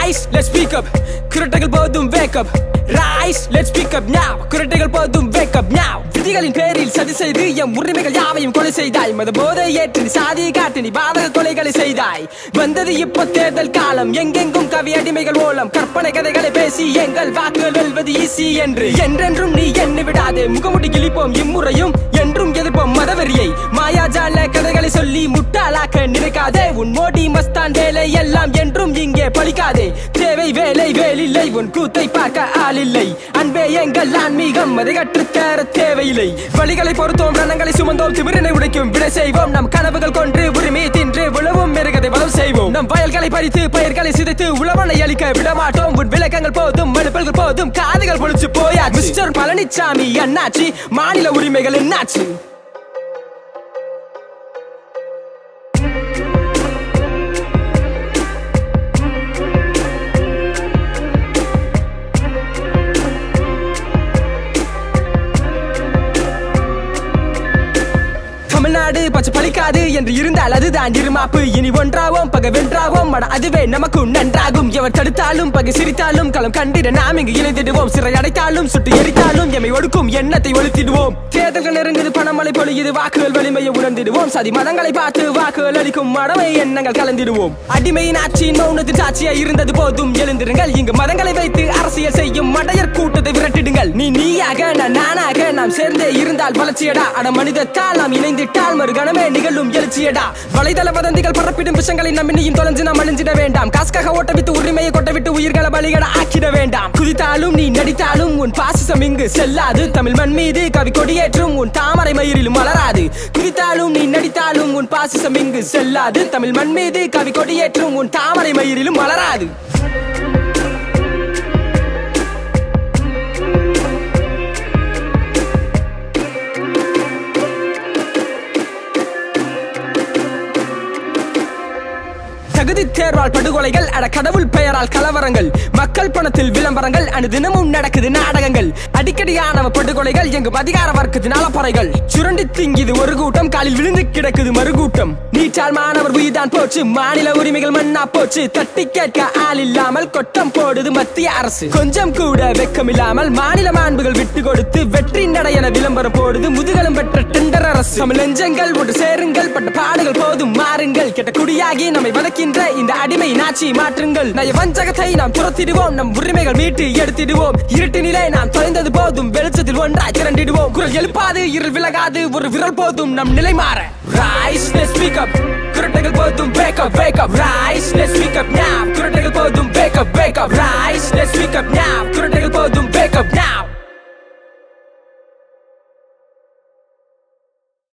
rice let's speak up குரட்டைகள் போதும் wake up rise let's speak up now குரட்டைகள் போதும் வேக் அப் now விதிகளின் பேரில் சதி செய்து எம் உரிமைகள் யாவையும் கொலை செய்தாய் மத போதை ஏற்றி நீ சாதியை காட்டி நீ பாதக கொலைகளை செய்தாய் வந்தது இப்போ தேர்தல் காலம் எங்கெங்கும் கவி அடிமைகள் ஓலம் கற்பனை கதைகளை பேசி எங்கள் வாக்குகள் வெல்வது ஈஸி என்று என்றென்றும் நீ எண்ணி விடாதே முகமுடி கிழிப்போம் இம்முறையும் என்றும் எதிர்ப்போம் மதவெறியை மாயாஜால கதைகளை சொல்லி முட்டாளாக்க நினைக்காதே உன் மோடி மஸ்தான் வேலை எல்லாம் என்றும் இங்கே பலிக்காதே தேவை வேலை வேலில்லை உன் கூத்தை பார்க்க ஆளில்லை அன்பே எங்கள் ஆன்மீகம் அதை கற்றுத்தர தேவையில்லை வழிகளை பொறுத்தோம் ரணங்களை சுமந்தோம் திமிரனை உடைக்கும் விடை செய்வோம் நம் கனவுகள் கொன்று உரிமை தின்று உழவும் மிருகதை வளம் செய்வோம் நம் வயல்களை பறித்து பயிர்களை சிதைத்து உழவனை அளிக்க விடமாட்டோம் உன் விளக்கங்கள் போதும் மழுப்பல்கள் போதும் காதுகள் பொழிச்சு போயா மிஸ்டர் பழனிசாமி அண்ணாச்சி மாநில உரிமைகள் என்னாச்சு தமிழ்நாடு பச்சை பலிக்காது என்று இருந்தால் அதுதான் இருமாப்பு இனி ஒன்றாவோம் பகை வென்றாவோம் மன அதுவே நமக்கு நன்றாகும் எவர் தடுத்தாலும் பகை சிரித்தாலும் களம் கண்டிட நாம் இங்கு இணைந்திடுவோம் சிறை அடைத்தாலும் சுட்டு எரித்தாலும் எம்மை ஒடுக்கும் எண்ணத்தை ஒழுத்திடுவோம் தேர்தல்கள் நெருங்குது பணமழை பொழியுது வாக்குகள் வலிமையை உணர்ந்திடுவோம் சதி மதங்களை பார்த்து வாக்குகள் அளிக்கும் மடமை எண்ணங்கள் கலந்திடுவோம் அடிமையின் ஆட்சியின் மௌனத்தின் சாட்சியா இருந்தது போதும் எழுந்திருங்கள் இங்கு மதங்களை வைத்து அரசியல் செய்யும் மடையர் கூட்டத்தை விரட்டிடுங்கள் நீ நீயாக நான் நானாக நாம் சேர்ந்தே இருந்தால் வளர்ச்சியடா அட மனிதத்தால் நாம் இணைந்திட்டால் மறுகணமே நிகழும் எழுச்சியடா வலைதள வதந்திகள் பரப்பிடும் விஷயங்களை நம் இன்னையும் தொலைஞ்சு நாம் அழிஞ்சிட வேண்டாம் காசுக்காக ஓட்ட விட்டு உரிமையை கொட்ட விட்டு உயிர்களை பலிகட ஆக்கிட வேண்டாம் குதித்தாலும் நீ நடித்தாலும் உன் பாசிசம் இங்கு செல்லாது தமிழ் மண் மீது கவி கொடியேற்றும் உன் தாமரை மயிரிலும் மலராது குதித்தாலும் நீ நடித்தாலும் உன் பாசிசம் இங்கு செல்லாது தமிழ் மண் மீது கவி கொடியேற்றும் உன் தாமரை மயிரிலும் மலராது தகுதி தேர்வால் படுகொலைகள் அட கடவுள் பெயரால் கலவரங்கள் மக்கள் பணத்தில் விளம்பரங்கள் அனு தினமும் நடக்குது நாடகங்கள் அடிக்கடியானவ படுகொலைகள் எங்கு அதிகார வர்க்கத்தின் அலப்பறைகள் சுரண்டி திங்கிது ஒரு கூட்டம் காலில் விழுந்து கிடக்குது மறுகூட்டம் நீட்டால் மாணவர் உயிர்தான் போச்சு மாநில உரிமைகள் மண்ணா போச்சு தட்டி கேட்க ஆள் இல்லாமல் கொட்டம் போடுது மத்திய அரசு கொஞ்சம் கூட வெக்கம் இல்லாமல் மாநில மாண்புகள் விட்டு கொடுத்து வெற்றி நடையென விளம்பரம் போடுது முதுகலம் பெற்ற டெண்டர் அரசு தமிழ் நெஞ்சங்கள் ஒன்று சேருங்கள் பட்ட பாடுகள் போதும் மாறுங்கள் கெட்ட குடியாகி நம்மை வதக்கின்ற இந்த அடிமை நாச்சி மாற்றுங்கள் நய வஞ்சகத்தை நாம் துரத்திடுவோம் நம் உரிமைகள் மீட்டு எடுத்திடுவோம் இருட்டினிலே நாம் தொலைந்தது போதும் வெளிச்சத்தில் ஒன்றாய் திரண்டிடுவோம் குரல் எழுப்பாது இருள் விலகாது ஒரு விரல் போதும் நம் நிலை மாற ரைஸ் ஸ்பீக் அப் குரட்டைகள் போதும் wake up wake up rice